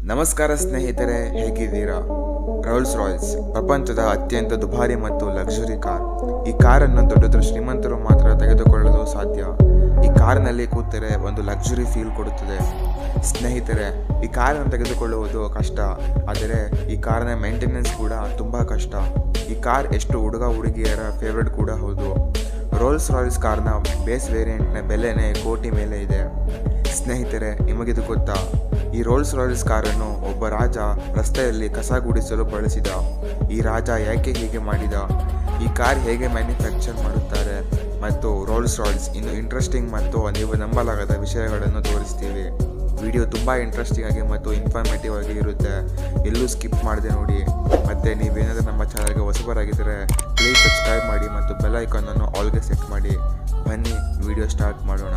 ನಮಸ್ಕಾರ ಸ್ನೇಹಿತರೆ ಹೇಗಿದ್ದೀರಾ ರೋಲ್ಸ್ ರಾಯ್ಸ್ ಪ್ರಪಂಚದ ಅತ್ಯಂತ ದುಬಾರಿ ಮತ್ತು ಲಕ್ಸುರಿ ಕಾರ್ ಈ ಕಾರನ್ನು ದೊಡ್ಡ ದೊಡ್ಡ ಶ್ರೀಮಂತರು ಮಾತ್ರ ತೆಗೆದುಕೊಳ್ಳಲು ಸಾಧ್ಯ ಈ ಕಾರಿನಲ್ಲಿ ಕೂತರೆ ಒಂದು ಲಕ್ಸುರಿ ಫೀಲ್ ಕೊಡುತ್ತದೆ ಸ್ನೇಹಿತರೆ ಈ ಕಾರನ್ನು ತೆಗೆದುಕೊಳ್ಳುವುದು ಕಷ್ಟ ಆದರೆ ಈ ಕಾರಿನ ಮೇಂಟೆನೆನ್ಸ್ ಕೂಡ ತುಂಬ ಕಷ್ಟ ಈ ಕಾರ್ ಎಷ್ಟು ಹುಡುಗ ಹುಡುಗಿಯರ ಫೇವ್ರೆಟ್ ಕೂಡ ಹೌದು ರೋಲ್ಸ್ ರಾಯ್ಸ್ ಕಾರ್ನ ಬೇಸ್ ವೇರಿಯಂಟ್ನ ಬೆಲೆನೇ ಕೋಟಿ ಮೇಲೆ ಇದೆ ಸ್ನೇಹಿತರೆ ನಿಮಗಿದು ಗೊತ್ತಾ ಈ ರೋಲ್ಸ್ ರಾಯ್ಸ್ ಕಾರನ್ನು ಒಬ್ಬ ರಾಜ ರಸ್ತೆಯಲ್ಲಿ ಕಸ ಗುಡಿಸಲು ಬಳಸಿದ ಈ ರಾಜ ಯಾಕೆ ಹೀಗೆ ಮಾಡಿದ ಈ ಕಾರ್ ಹೇಗೆ ಮ್ಯಾನುಫ್ಯಾಕ್ಚರ್ ಮಾಡುತ್ತಾರೆ ಮತ್ತು ರೋಲ್ಸ್ ರಾಯ್ಸ್ ಇನ್ನು ಇಂಟ್ರೆಸ್ಟಿಂಗ್ ಮತ್ತು ನೀವು ನಂಬಲಾಗದ ವಿಷಯಗಳನ್ನು ತೋರಿಸ್ತೀವಿ ವಿಡಿಯೋ ತುಂಬ ಇಂಟ್ರೆಸ್ಟಿಂಗ್ ಆಗಿ ಮತ್ತು ಇನ್ಫಾರ್ಮೇಟಿವ್ ಆಗಿ ಇರುತ್ತೆ ಎಲ್ಲೂ ಸ್ಕಿಪ್ ಮಾಡದೆ ನೋಡಿ ಮತ್ತು ನೀವೇನಾದರೂ ನಮ್ಮ ಚಾನಲ್ಗೆ ಹೊಸಬರಾಗಿದ್ದರೆ ಪ್ಲೀಸ್ ಸಬ್ಸ್ಕ್ರೈಬ್ ಮಾಡಿ ಮತ್ತು ಬೆಲ್ ಐಕಾನನ್ನು ಆಲ್ಗೆ ಸೆಟ್ ಮಾಡಿ ಬನ್ನಿ ವಿಡಿಯೋ ಸ್ಟಾರ್ಟ್ ಮಾಡೋಣ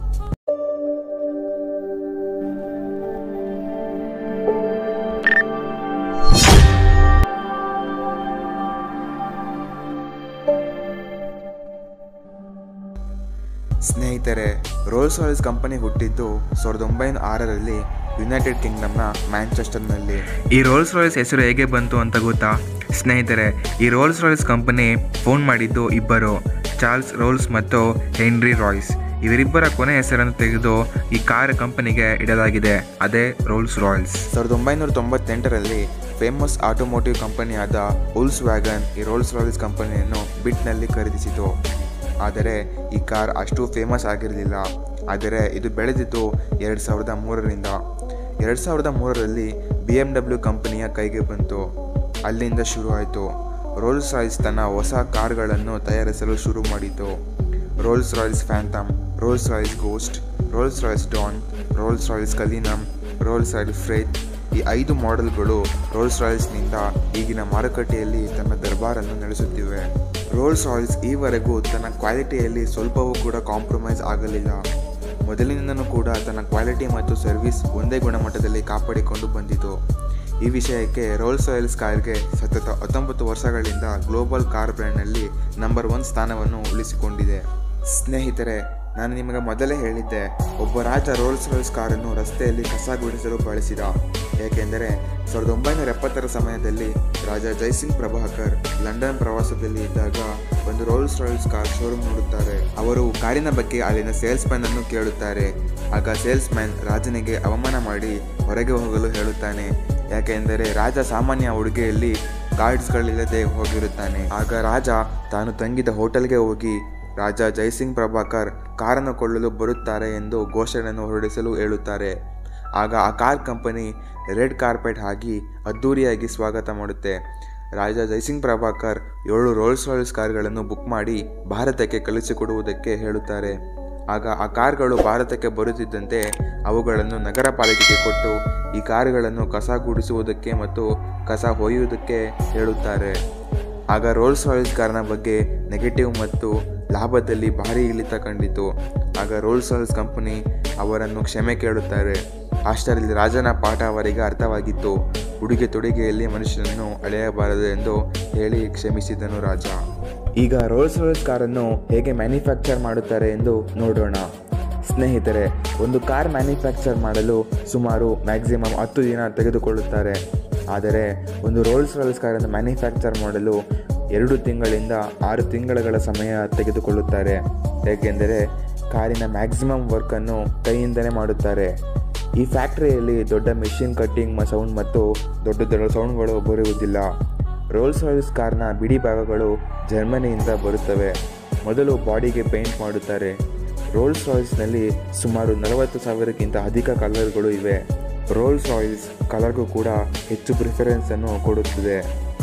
ಸ್ನೇಹಿತರೆ ರೋಲ್ಸ್ ರಾಯ್ಸ್ ಕಂಪನಿ ಹುಟ್ಟಿದ್ದು ಸಾವಿರದ ಒಂಬೈನೂರ ಆರರಲ್ಲಿ ಯುನೈಟೆಡ್ ಕಿಂಗ್ಡಮ್ನ ಮ್ಯಾಂಚೆಸ್ಟರ್ನಲ್ಲಿ ಈ ರೋಲ್ಸ್ ರಾಯ್ಸ್ ಹೆಸರು ಹೇಗೆ ಬಂತು ಅಂತ ಗೊತ್ತಾ ಸ್ನೇಹಿತರೆ ಈ ರೋಲ್ಸ್ ರಾಯ್ಸ್ ಕಂಪನಿ ಫೋನ್ ಮಾಡಿದ್ದು ಇಬ್ಬರು ಚಾರ್ಲ್ಸ್ ರೋಲ್ಸ್ ಮತ್ತು ಹೆನ್ರಿ ರಾಯ್ಸ್ ಇವರಿಬ್ಬರ ಕೊನೆ ಹೆಸರನ್ನು ತೆಗೆದು ಈ ಕಾರ್ ಕಂಪನಿಗೆ ಇಡಲಾಗಿದೆ ಅದೇ ರೋಲ್ಸ್ ರಾಯ್ಸ್ ಸಾವಿರದ ಒಂಬೈನೂರ ತೊಂಬತ್ತೆಂಟರಲ್ಲಿ ಫೇಮಸ್ ಆಟೋಮೋಟಿವ್ ಕಂಪನಿಯಾದ ಉಲ್ಸ್ ವ್ಯಾಗನ್ ಈ ರೋಲ್ಸ್ ರಾಯ್ಸ್ ಕಂಪನಿಯನ್ನು ಬಿಟ್ನಲ್ಲಿ ಖರೀದಿಸಿತು ಆದರೆ ಈ ಕಾರ್ ಅಷ್ಟು ಫೇಮಸ್ ಆಗಿರಲಿಲ್ಲ ಆದರೆ ಇದು ಬೆಳೆದಿದ್ದು ಎರಡು ಸಾವಿರದ ಮೂರರಿಂದ ಎರಡು ಸಾವಿರದ ಮೂರರಲ್ಲಿ ಬಿ ಎಮ್ ಡಬ್ಲ್ಯೂ ಕಂಪನಿಯ ಕೈಗೆ ಬಂತು ಅಲ್ಲಿಂದ ಶುರು ಆಯಿತು ರೋಲ್ಸ್ ರಾಯ್ಸ್ ತನ್ನ ಹೊಸ ಕಾರ್ಗಳನ್ನು ತಯಾರಿಸಲು ಶುರು ಮಾಡಿತು Rolls Royce Phantom Rolls Royce Ghost Rolls Royce Dawn Rolls Royce Cullinan Rolls Royce Wraith ಈ ಐದು ಮಾಡೆಲ್ಗಳು ರೋಲ್ಸ್ ರಾಯ್ಸ್ನಿಂದ ಈಗಿನ ಮಾರುಕಟ್ಟೆಯಲ್ಲಿ ತನ್ನ ದರ್ಬಾರನ್ನು ನಡೆಸುತ್ತಿವೆ ರೋಲ್ಸ್ ರಾಯ್ಸ್ ಈವರೆಗೂ ತನ್ನ ಕ್ವಾಲಿಟಿಯಲ್ಲಿ ಸ್ವಲ್ಪವೂ ಕೂಡ ಕಾಂಪ್ರಮೈಸ್ ಆಗಲಿಲ್ಲ ಮೊದಲಿನಿಂದನೂ ಕೂಡ ತನ್ನ ಕ್ವಾಲಿಟಿ ಮತ್ತು ಸರ್ವಿಸ್ ಒಂದೇ ಗುಣಮಟ್ಟದಲ್ಲಿ ಕಾಪಾಡಿಕೊಂಡು ಬಂದಿತು ಈ ವಿಷಯಕ್ಕೆ ರೋಲ್ಸ್ ರಾಯ್ಸ್ ಕಾರ್ಗೆ ಸತತ ಹತ್ತೊಂಬತ್ತು ವರ್ಷಗಳಿಂದ ಗ್ಲೋಬಲ್ ಕಾರ್ ಬ್ರ್ಯಾಂಡ್ನಲ್ಲಿ ನಂಬರ್ ಒನ್ ಸ್ಥಾನವನ್ನು ಉಳಿಸಿಕೊಂಡಿದೆ ಸ್ನೇಹಿತರೆ ನಾನು ನಿಮಗೆ ಮೊದಲೇ ಹೇಳಿದ್ದೆ ಒಬ್ಬ ರಾಜ ರೋಲ್ಸ್ ರಾಯ್ಸ್ ಕಾರನ್ನು ರಸ್ತೆಯಲ್ಲಿ ಕಸ ಗುಡಿಸಲು ಬಳಸಿದ ಏಕೆಂದರೆ ಸಾವಿರದ ಒಂಬೈನೂರ ಎಪ್ಪತ್ತರ ಸಮಯದಲ್ಲಿ ರಾಜ ಜೈಸಿಂಗ್ ಪ್ರಭಾಕರ್ ಲಂಡನ್ ಪ್ರವಾಸದಲ್ಲಿ ಇದ್ದಾಗ ಒಂದು ರೋಲ್ಸ್ ರಾಯ್ಸ್ ಕಾರ್ ಶೋರೂಮ್ ನೋಡುತ್ತಾರೆ ಅವರು ಕಾರಿನ ಬಗ್ಗೆ ಅಲ್ಲಿನ ಸೇಲ್ಸ್ ಮ್ಯಾನ್ ಅನ್ನು ಕೇಳುತ್ತಾರೆ ಆಗ ಸೇಲ್ಸ್ ಮ್ಯಾನ್ ರಾಜನಿಗೆ ಅವಮಾನ ಮಾಡಿ ಹೊರಗೆ ಹೋಗಲು ಹೇಳುತ್ತಾನೆ ಯಾಕೆಂದರೆ ರಾಜ ಸಾಮಾನ್ಯ ಉಡುಗೆಯಲ್ಲಿ ಗಾರ್ಡ್ಸ್ಗಳಿಲ್ಲದೆ ಹೋಗಿರುತ್ತಾನೆ ಆಗ ರಾಜ ತಾನು ತಂಗಿದ ಹೋಟೆಲ್ಗೆ ಹೋಗಿ ರಾಜ ಜೈಸಿಂಗ್ ಪ್ರಭಾಕರ್ ಕಾರನ್ನು ಕೊಳ್ಳಲು ಬರುತ್ತಾರೆ ಎಂದು ಘೋಷಣೆಯನ್ನು ಹೊರಡಿಸಲು ಹೇಳುತ್ತಾರೆ ಆಗ ಆ ಕಾರ್ ಕಂಪನಿ ರೆಡ್ ಕಾರ್ಪೆಟ್ ಹಾಕಿ ಅದ್ದೂರಿಯಾಗಿ ಸ್ವಾಗತ ಮಾಡುತ್ತೆ ರಾಜ ಜೈಸಿಂಗ್ ಪ್ರಭಾಕರ್ ಏಳು ರೋಲ್ಸ್ ರಾಯ್ಸ್ ಕಾರ್ಗಳನ್ನು ಬುಕ್ ಮಾಡಿ ಭಾರತಕ್ಕೆ ಕಳಿಸಿಕೊಡುವುದಕ್ಕೆ ಹೇಳುತ್ತಾರೆ ಆಗ ಆ ಕಾರ್ಗಳು ಭಾರತಕ್ಕೆ ಬರುತ್ತಿದ್ದಂತೆ ಅವುಗಳನ್ನು ನಗರ ಪಾಲಿಕೆಗೆ ಕೊಟ್ಟು ಈ ಕಾರುಗಳನ್ನು ಕಸ ಗುಡಿಸುವುದಕ್ಕೆ ಮತ್ತು ಕಸ ಹೊಯ್ಯುವುದಕ್ಕೆ ಹೇಳುತ್ತಾರೆ ಆಗ ರೋಲ್ಸ್ ರಾಯ್ಸ್ ಕಾರ್ನ ಬಗ್ಗೆ ನೆಗೆಟಿವ್ ಮತ್ತು ಲಾಭದಲ್ಲಿ ಭಾರಿ ಇಳಿತ ಕಂಡಿತು ಆಗ ರೋಲ್ಸ್ ರಾಯ್ಸ್ ಕಂಪನಿ ಅವರನ್ನು ಕ್ಷಮೆ ಕೇಳುತ್ತಾರೆ ಅಷ್ಟರಲ್ಲಿ ರಾಜನ ಪಾಠ ಅವರಿಗೆ ಅರ್ಥವಾಗಿತ್ತು ಉಡುಗೆ ತೊಡುಗೆಯಲ್ಲಿ ಮನುಷ್ಯನನ್ನು ಅಳೆಯಬಾರದು ಎಂದು ಹೇಳಿ ಕ್ಷಮಿಸಿದನು ರಾಜ ಈಗ ರೋಲ್ಸ್ ರಾಯ್ಸ್ ಕಾರನ್ನು ಹೇಗೆ ಮ್ಯಾನುಫ್ಯಾಕ್ಚರ್ ಮಾಡುತ್ತಾರೆ ಎಂದು ನೋಡೋಣ ಸ್ನೇಹಿತರೆ ಒಂದು ಕಾರ್ ಮ್ಯಾನುಫ್ಯಾಕ್ಚರ್ ಮಾಡಲು ಸುಮಾರು ಮ್ಯಾಕ್ಸಿಮಮ್ ಹತ್ತು ದಿನ ತೆಗೆದುಕೊಳ್ಳುತ್ತಾರೆ ಆದರೆ ಒಂದು ರೋಲ್ಸ್ ರಾಯ್ಸ್ ಕಾರನ್ನು ಮ್ಯಾನುಫ್ಯಾಕ್ಚರ್ ಮಾಡಲು ಎರಡು ತಿಂಗಳಿಂದ ಆರು ತಿಂಗಳ ಸಮಯ ತೆಗೆದುಕೊಳ್ಳುತ್ತಾರೆ ಏಕೆಂದರೆ ಕಾರಿನ ಮ್ಯಾಕ್ಸಿಮಮ್ ವರ್ಕನ್ನು ಕೈಯಿಂದಲೇ ಮಾಡುತ್ತಾರೆ ಈ ಫ್ಯಾಕ್ಟರಿಯಲ್ಲಿ ದೊಡ್ಡ ಮೆಷಿನ್ ಕಟ್ಟಿಂಗ್ ಸೌಂಡ್ ಮತ್ತು ದೊಡ್ಡ ದೊಡ್ಡ ಸೌಂಡ್ಗಳು ಬರುವುದಿಲ್ಲ ರೋಲ್ಸ್ ರಾಯ್ಸ್ ಕಾರ್ನ ಬಿಡಿ ಭಾಗಗಳು ಜರ್ಮನಿಯಿಂದ ಬರುತ್ತವೆ ಮೊದಲು ಬಾಡಿಗೆ ಪೇಂಟ್ ಮಾಡುತ್ತಾರೆ ರೋಲ್ಸ್ ರಾಯ್ಸ್ನಲ್ಲಿ ಸುಮಾರು ನಲವತ್ತು ಸಾವಿರಕ್ಕಿಂತ ಅಧಿಕ ಕಲರ್ಗಳು ಇವೆ ರೋಲ್ಸ್ ರಾಯ್ಸ್ ಕಲರ್ಗೂ ಕೂಡ ಹೆಚ್ಚು ಪ್ರಿಫರೆನ್ಸನ್ನು ಕೊಡುತ್ತದೆ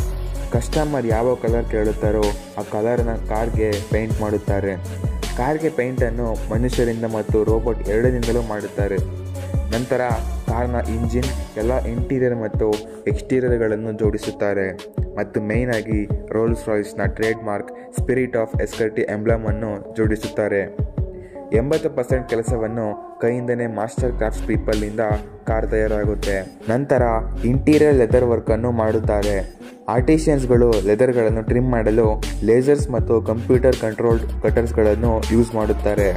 ಕಸ್ಟಮರ್ ಯಾವ ಕಲರ್ ಕೇಳುತ್ತಾರೋ ಆ ಕಲರ್ನ ಕಾರ್ಗೆ ಪೇಂಟ್ ಮಾಡುತ್ತಾರೆ ಕಾರ್ಗೆ ಪೇಂಟನ್ನು ಮನುಷ್ಯರಿಂದ ಮತ್ತು ರೋಬೋಟ್ ಎರಡರಿಂದಲೂ ಮಾಡುತ್ತಾರೆ ನಂತರ ಕಾರ್ನ ಇಂಜಿನ್ ಎಲ್ಲ ಇಂಟೀರಿಯರ್ ಮತ್ತು ಎಕ್ಸ್ಟೀರಿಯರ್ಗಳನ್ನು ಜೋಡಿಸುತ್ತಾರೆ ಮತ್ತು ಮೇಯ್ನ್ ಆಗಿ ರೋಲ್ಸ್ ರಾಯ್ಸ್ನ ಟ್ರೇಡ್ ಮಾರ್ಕ್ ಸ್ಪಿರಿಟ್ ಆಫ್ ಎಸ್ಕರ್ಟಿ ಎಂಬ್ಲಮನ್ನು ಜೋಡಿಸುತ್ತಾರೆ ಎಂಬತ್ತು ಪರ್ಸೆಂಟ್ ಕೆಲಸವನ್ನು ಕೈಯಿಂದನೇ ಮಾಸ್ಟರ್ ಕ್ರಾಫ್ಟ್ಸ್ ಪೀಪಲ್ನಿಂದ ಕಾರ್ ತಯಾರಾಗುತ್ತೆ ನಂತರ ಇಂಟೀರಿಯರ್ ಲೆದರ್ ವರ್ಕನ್ನು ಮಾಡುತ್ತಾರೆ ಆರ್ಟಿಷಿಯನ್ಸ್ಗಳು ಲೆದರ್ಗಳನ್ನು ಟ್ರಿಮ್ ಮಾಡಲು ಲೇಸರ್ಸ್ ಮತ್ತು ಕಂಪ್ಯೂಟರ್ ಕಂಟ್ರೋಲ್ಡ್ ಕಟರ್ಸ್ಗಳನ್ನು ಯೂಸ್ ಮಾಡುತ್ತಾರೆ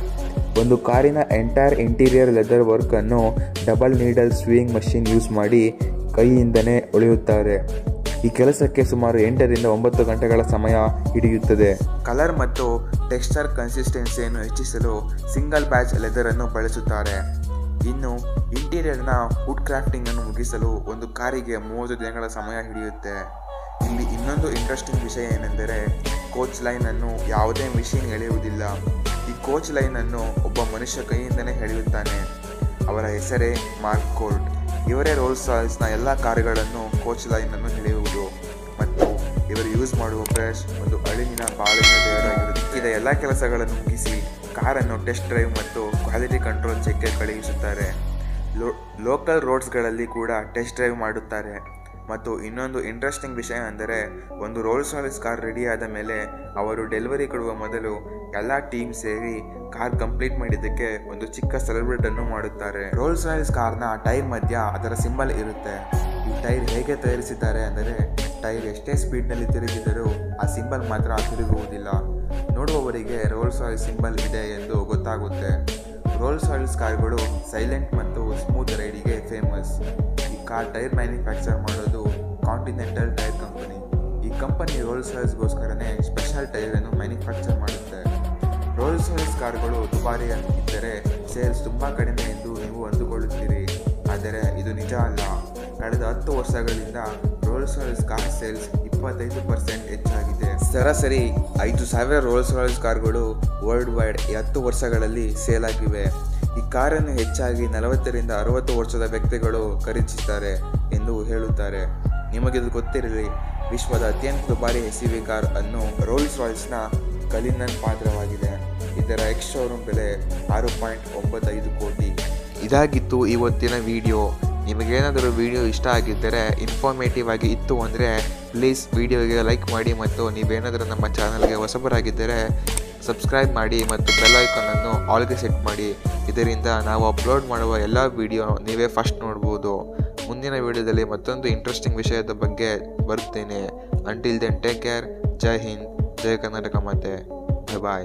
ಒಂದು ಕಾರಿನ ಎಂಟೈರ್ ಇಂಟೀರಿಯರ್ ಲೆದರ್ ವರ್ಕನ್ನು double needle sewing machine use ಮಾಡಿ ಕೈಯಿಂದನೇ ಹೊಳೆಯುತ್ತಾರೆ ಈ ಕೆಲಸಕ್ಕೆ ಸುಮಾರು ಎಂಟರಿಂದ ಒಂಬತ್ತು ಗಂಟೆಗಳ ಸಮಯ ಹಿಡಿಯುತ್ತದೆ ಕಲರ್ ಮತ್ತು ಟೆಕ್ಸ್ಚರ್ ಕನ್ಸಿಸ್ಟೆನ್ಸಿಯನ್ನು ಹೆಚ್ಚಿಸಲು ಸಿಂಗಲ್ ಬ್ಯಾಚ್ ಲೆದರನ್ನು ಬಳಸುತ್ತಾರೆ ಇನ್ನು ಇಂಟೀರಿಯರ್ನ ವುಡ್ ಕ್ರಾಫ್ಟಿಂಗ್ ಅನ್ನು ಮುಗಿಸಲು ಒಂದು ಕಾರಿಗೆ ಮೂವತ್ತು ದಿನಗಳ ಸಮಯ ಹಿಡಿಯುತ್ತೆ ಇಲ್ಲಿ ಇನ್ನೊಂದು ಇಂಟ್ರೆಸ್ಟಿಂಗ್ ವಿಷಯ ಏನೆಂದರೆ ಕೋಚ್ ಲೈನ್ ಅನ್ನು ಯಾವುದೇ ಮಿಷಿನ್ ಎಳೆಯುವುದಿಲ್ಲ ಈ ಕೋಚ್ ಲೈನ್ ಅನ್ನು ಒಬ್ಬ ಮನುಷ್ಯ ಕೈಯಿಂದನೇ ಎಳೆಯುತ್ತಾನೆ ಅವರ ಹೆಸರೇ ಮಾರ್ಕ್ ಕೋಲ್ಟ್ ಇವರೇ ರೋಲ್ಸ್ ರಾಯ್ಸ್ನ ಎಲ್ಲ ಕಾರುಗಳನ್ನು ಕೋಚ್ ಲೈನ್ ಅನ್ನು ಎಳೆಯುವುದು ಮತ್ತು ಇವರು ಯೂಸ್ ಮಾಡುವ ಬ್ರಷ್ ಒಂದು ಅಳಿನಿನ ಬಾಳಿನ ತಯಾರಾಗಿರುತ್ತೆ ಇದ ಎಲ್ಲ ಕೆಲಸಗಳನ್ನು ಮುಗಿಸಿ ಕಾರನ್ನು ಟೆಸ್ಟ್ ಡ್ರೈವ್ ಮತ್ತು ಕ್ವಾಲಿಟಿ ಕಂಟ್ರೋಲ್ ಚೆಕ್ಗೆ ಕಳುಹಿಸುತ್ತಾರೆ ಲೋ ಲೋಕಲ್ ರೋಡ್ಸ್ಗಳಲ್ಲಿ ಕೂಡ ಟೆಸ್ಟ್ ಡ್ರೈವ್ ಮಾಡುತ್ತಾರೆ ಮತ್ತು ಇನ್ನೊಂದು ಇಂಟ್ರೆಸ್ಟಿಂಗ್ ವಿಷಯ ಅಂದರೆ ಒಂದು ರೋಲ್ಸ್ ರಾಯ್ಸ್ ಕಾರ್ ರೆಡಿ ಆದ ಮೇಲೆ ಅವರು ಡೆಲಿವರಿ ಕೊಡುವ ಮೊದಲು ಎಲ್ಲ ಟೀಮ್ ಸೇರಿ ಕಾರ್ ಕಂಪ್ಲೀಟ್ ಮಾಡಿದ್ದಕ್ಕೆ ಒಂದು ಚಿಕ್ಕ ಸೆಲೆಬ್ರೇಟ್ ಅನ್ನು ಮಾಡುತ್ತಾರೆ ರೋಲ್ಸ್ ರಾಯ್ಸ್ ಕಾರ್ನ ಟೈರ್ ಮಧ್ಯ ಅದರ ಸಿಂಬಲ್ ಇರುತ್ತೆ ಈ ಟೈರ್ ಹೇಗೆ ತಯಾರಿಸಿದ್ದಾರೆ ಅಂದರೆ ಟೈರ್ ಎಷ್ಟೇ ಸ್ಪೀಡ್ನಲ್ಲಿ ತಿರುಗಿದರೂ ಆ ಸಿಂಬಲ್ ಮಾತ್ರ ತಿರುಗುವುದಿಲ್ಲ ನೋಡುವವರಿಗೆ ರೋಲ್ಸ್ ರಾಯ್ಸ್ ಸಿಂಬಲ್ ಇದೆ ಎಂದು ಗೊತ್ತಾಗುತ್ತೆ ರೋಲ್ಸ್ ರಾಯ್ಸ್ ಕಾರ್ಗಳು ಸೈಲೆಂಟ್ ಮತ್ತು ಸ್ಮೂತ್ ರೈಡಿಗೆ ಫೇಮಸ್ ಈ ಕಾರ್ ಟೈರ್ ಮ್ಯಾನುಫ್ಯಾಕ್ಚರ್ ಮಾಡೋದು ಕಾಂಟಿನೆಂಟಲ್ ಟೈರ್ ಕಂಪನಿ ಈ ಕಂಪನಿ ರೋಲ್ಸ್ ರಾಯ್ಸ್ಗೋಸ್ಕರನೇ ಸ್ಪೆಷಲ್ ಟೈರನ್ನು ಮ್ಯಾನುಫ್ಯಾಕ್ಚರ್ ಮಾಡುತ್ತೆ ರೋಲ್ಸ್ ರಾಯ್ಸ್ ಕಾರ್ಗಳು ದುಬಾರಿ ಇದ್ದರೆ ಸೇಲ್ಸ್ ತುಂಬ ಕಡಿಮೆ ಎಂದು ನೀವು ಅಂದುಕೊಳ್ಳುತ್ತೀರಿ ಆದರೆ ಇದು ನಿಜ ಅಲ್ಲ ಕಳೆದ ಹತ್ತು ವರ್ಷಗಳಿಂದ ರೋಲ್ಸ್ ರಾಯ್ಸ್ ಕಾರ್ ಸೇಲ್ಸ್ ಇಪ್ಪತ್ತೈದು ಪರ್ಸೆಂಟ್ ಹೆಚ್ಚಾಗಿದೆ ಸರಾಸರಿ ಐದು ಸಾವಿರ ರೋಲ್ಸ್ ರಾಯ್ಸ್ ಕಾರ್ಗಳು ವರ್ಲ್ಡ್ ವೈಡ್ ಈ ಹತ್ತು ವರ್ಷಗಳಲ್ಲಿ ಸೇಲ್ ಆಗಿವೆ ಈ ಕಾರನ್ನು ಹೆಚ್ಚಾಗಿ ನಲವತ್ತರಿಂದ ಅರವತ್ತು ವರ್ಷದ ವ್ಯಕ್ತಿಗಳು ಖರೀದಿಸುತ್ತಾರೆ ಎಂದು ಹೇಳುತ್ತಾರೆ ನಿಮಗಿದು ಗೊತ್ತಿರಲಿ ವಿಶ್ವದ ಅತ್ಯಂತ ದುಬಾರಿ ಎಸ್ ವಿ ಕಾರ್ ಅನ್ನು ರೋಲ್ಸ್ ರಾಯ್ಸ್ನ ಕಲಿನನ್ ಪಾತ್ರವಾಗಿದೆ ಇದರ ಎಕ್ಸ್ ಶೋರೂಮ್ ಬೆಲೆ ಆರು ಪಾಯಿಂಟ್ ಒಂಬತ್ತೈದು ಕೋಟಿ ಇದಾಗಿತ್ತು ಇವತ್ತಿನ ವಿಡಿಯೋ ನಿಮಗೇನಾದರೂ ವಿಡಿಯೋ ಇಷ್ಟ ಆಗಿದ್ದರೆ ಇನ್ಫಾರ್ಮೇಟಿವ್ ಆಗಿ ಇತ್ತು ಅಂದರೆ ಪ್ಲೀಸ್ ವಿಡಿಯೋಗೆ ಲೈಕ್ ಮಾಡಿ ಮತ್ತು ನೀವೇನಾದರೂ ನಮ್ಮ ಚಾನಲ್ಗೆ ಹೊಸಬರಾಗಿದ್ದರೆ ಸಬ್ಸ್ಕ್ರೈಬ್ ಮಾಡಿ ಮತ್ತು ಬೆಲ್ ಐಕಾನನ್ನು ಆಲ್ಗೆ ಸೆಟ್ ಮಾಡಿ ಇದರಿಂದ ನಾವು ಅಪ್ಲೋಡ್ ಮಾಡುವ ಎಲ್ಲ ವಿಡಿಯೋ ನೀವೇ ಫಸ್ಟ್ ನೋಡ್ಬೋದು ಮುಂದಿನ ವಿಡಿಯೋದಲ್ಲಿ ಮತ್ತೊಂದು ಇಂಟ್ರೆಸ್ಟಿಂಗ್ ವಿಷಯದ ಬಗ್ಗೆ ಬರುತ್ತೇನೆ ಅಂಟಿಲ್ ದೆನ್ ಟೇಕ್ ಕೇರ್ ಜೈ ಹಿಂದ್ ಜೈ ಕರ್ನಾಟಕ ಮತ್ತೆ ಬಾಯ್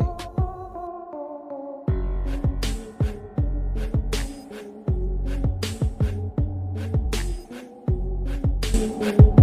Thank you.